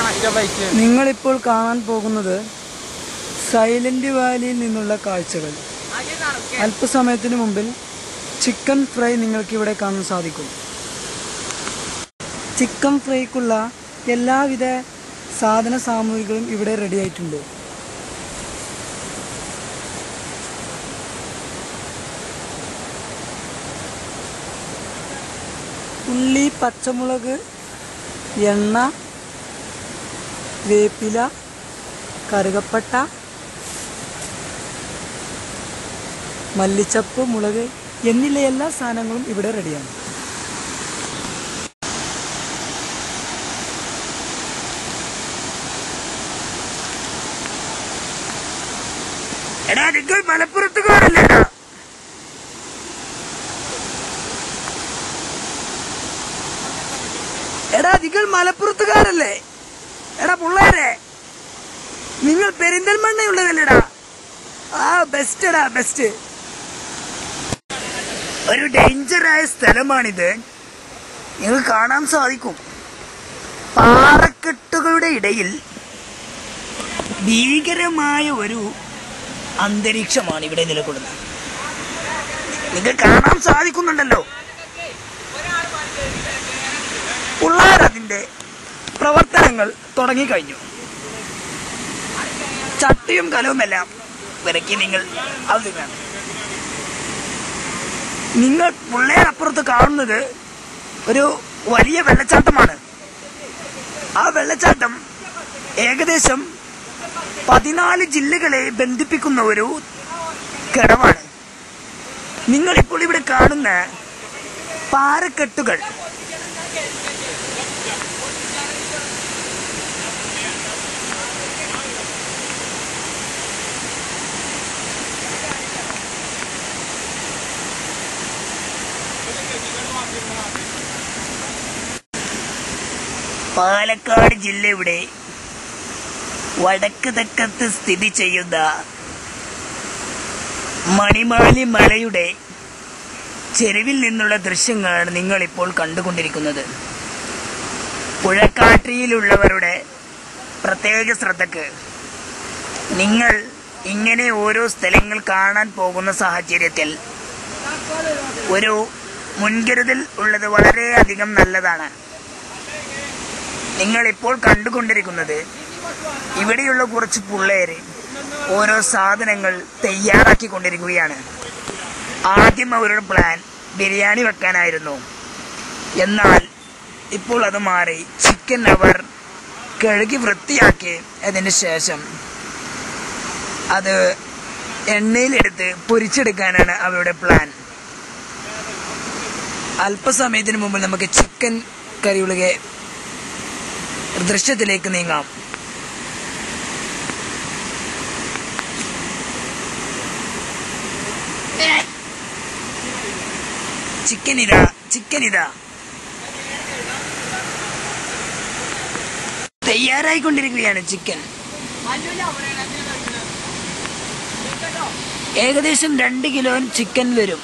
നിങ്ങളിപ്പോൾ കാണാൻ പോകുന്നത് സൈലന്റ് വാലിയിൽ നിന്നുള്ള കാഴ്ചകൾ അല്പസമയത്തിന് മുമ്പിൽ ചിക്കൻ ഫ്രൈ നിങ്ങൾക്ക് ഇവിടെ കാണാൻ സാധിക്കും ചിക്കൻ ഫ്രൈക്കുള്ള എല്ലാവിധ സാധന സാമഗ്രികളും ഇവിടെ റെഡി ആയിട്ടുണ്ട് ഉള്ളി പച്ചമുളക് എണ്ണ വേപ്പില കറുകപ്പട്ട മല്ലിച്ചപ്പ് മുളക് എന്നില്ല എല്ലാ സാധനങ്ങളും ഇവിടെ റെഡിയാണ് എടാ നിങ്ങൾ മലപ്പുറത്തുകാരല്ലേടാ എടാ നിങ്ങൾ മലപ്പുറത്തുകാരല്ലേ എടാ പിള്ളേരെ നിങ്ങൾ പെരിന്തൽമണ്ണയുള്ളതല്ലേടാ ആ ബെസ്റ്റ് എടാ ബെസ്റ്റ് ഒരു ഡേഞ്ചറായ സ്ഥലമാണിത് നിങ്ങൾക്ക് കാണാൻ സാധിക്കും പാറക്കെട്ടുകളുടെ ഇടയിൽ ഭീകരമായ ഒരു അന്തരീക്ഷമാണ് ഇവിടെ നിലകൊള്ളുന്നത് നിങ്ങൾക്ക് കാണാൻ സാധിക്കുന്നുണ്ടല്ലോ പിള്ളേർ അതിന്റെ പ്രവർത്തനങ്ങൾ തുടങ്ങിക്കഴിഞ്ഞു ചട്ടിയും കലവുമെല്ലാം വിലക്കി നിങ്ങൾ അത് വേണം നിങ്ങൾ പിള്ളേരപ്പുറത്ത് കാണുന്നത് ഒരു വലിയ വെള്ളച്ചാട്ടമാണ് ആ വെള്ളച്ചാട്ടം ഏകദേശം പതിനാല് ജില്ലകളെ ബന്ധിപ്പിക്കുന്ന ഒരു കടവാണ് നിങ്ങൾ ഇപ്പോൾ ഇവിടെ കാണുന്ന പാറക്കെട്ടുകൾ പാലക്കാട് ജില്ലയുടെ വടക്ക് തെക്കത്ത് സ്ഥിതി ചെയ്യുന്ന മണിമാലി മലയുടെ ചെരുവിൽ നിന്നുള്ള ദൃശ്യങ്ങളാണ് നിങ്ങൾ ഇപ്പോൾ കണ്ടുകൊണ്ടിരിക്കുന്നത് പുഴക്കാട്ടിയിലുള്ളവരുടെ പ്രത്യേക ശ്രദ്ധക്ക് നിങ്ങൾ ഇങ്ങനെ ഓരോ സ്ഥലങ്ങൾ കാണാൻ പോകുന്ന സാഹചര്യത്തിൽ ഒരു മുൻകരുതൽ ഉള്ളത് വളരെയധികം നല്ലതാണ് നിങ്ങൾ ഇപ്പോൾ കണ്ടുകൊണ്ടിരിക്കുന്നത് ഇവിടെയുള്ള കുറച്ച് പിള്ളേര് ഓരോ സാധനങ്ങൾ തയ്യാറാക്കിക്കൊണ്ടിരിക്കുകയാണ് ആദ്യം അവരുടെ പ്ലാൻ ബിരിയാണി വെക്കാനായിരുന്നു എന്നാൽ ഇപ്പോൾ അത് മാറി ചിക്കൻ അവർ കഴുകി വൃത്തിയാക്കി അതിന് ശേഷം അത് എണ്ണയിലെടുത്ത് പൊരിച്ചെടുക്കാനാണ് അവരുടെ പ്ലാൻ അല്പസമയത്തിന് മുമ്പ് നമുക്ക് ചിക്കൻ കറിയുള്ള ദൃശ്യത്തിലേക്ക് നീങ്ങാം ചിക്കൻ ഇതാ ചിക്കൻ ഇതാ തയ്യാറായിക്കൊണ്ടിരിക്കുകയാണ് ചിക്കൻ ഏകദേശം രണ്ട് കിലോ ചിക്കൻ വരും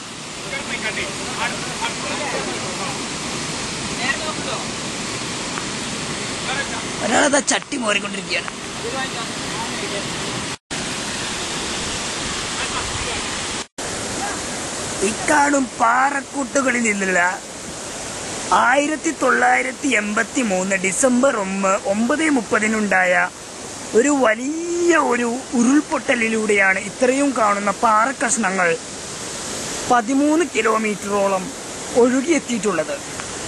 ഒരാളതാ ചട്ടി മോറിക്കൊണ്ടിരിക്കുകയാണ് ഇക്കാണും പാറക്കൂട്ടുകളിൽ നിന്നുള്ള ആയിരത്തി തൊള്ളായിരത്തി എൺപത്തി മൂന്ന് ഡിസംബർ ഒന്ന് ഒമ്പത് മുപ്പതിനുണ്ടായ ഒരു വലിയ ഒരു ഉരുൾപൊട്ടലിലൂടെയാണ് ഇത്രയും കാണുന്ന പാറക്കഷ്ണങ്ങൾ പതിമൂന്ന് കിലോമീറ്ററോളം ഒഴുകിയെത്തിയിട്ടുള്ളത്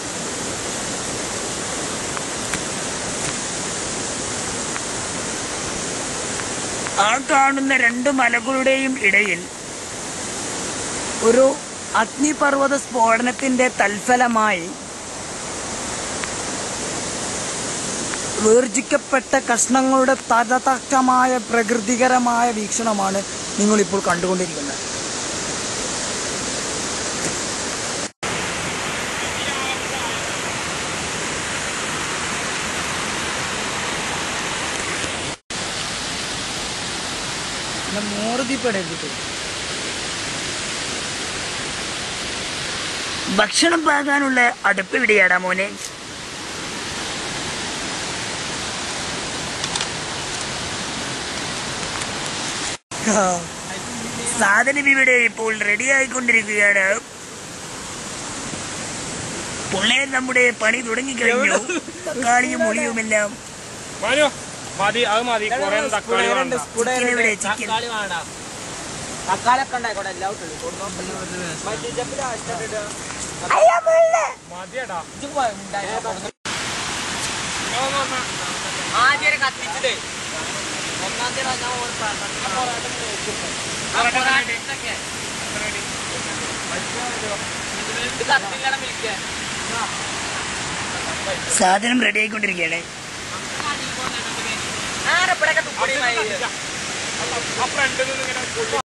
ആ കാണുന്ന രണ്ട് മലകളുടെയും ഇടയിൽ ഒരു അഗ്നിപർവ്വത സ്ഫോടനത്തിന്റെ തൽഫലമായി വേർജിക്കപ്പെട്ട കഷ്ണങ്ങളുടെ തരതക്കമായ പ്രകൃതികരമായ വീക്ഷണമാണ് നിങ്ങളിപ്പോൾ കണ്ടുകൊണ്ടിരിക്കുന്നത് മോറുതിപ്പെടരുത് ഭക്ഷണം പാകാനുള്ള അടുപ്പ് ഇവിടെയാടാ മോനെ ആ, സാധനം ഇവിടെ ഇപ്പോൾ റെഡി ആയിക്കൊണ്ടിരിക്കുകയാണ് പുള്ളേൻ നമ്മുടെ പണി തുടങ്ങിക്കഴിഞ്ഞു തക്കാളിയും മുളിയുമെല്ലാം മാനോ മതി അത് മതി കുറെ തക്കാളി വേണ്ട ചിക്കൻ ഇവിടെ ചിക്കൻ തക്കാളി വേണ്ട തക്കാളിയൊക്കെ ഉണ്ടായിക്കോട്ടെ എല്ലാം മതിയടാ ആദ്യം കത്തിച്ചത് ഒന്നാം തീയതി ഞാൻ ഒരു പൊറോട്ട പൊറോട്ട ഇത് കത്തില്ലണം വിളിക്കാൻ സാധനം റെഡി ആയിക്കൊണ്ടിരിക്കുകയാണ് ആരെപ്പോഴൊക്കെ തുപ്പടി ആ ഫ്രണ്ടിൽ നിന്ന് ഇങ്ങനെ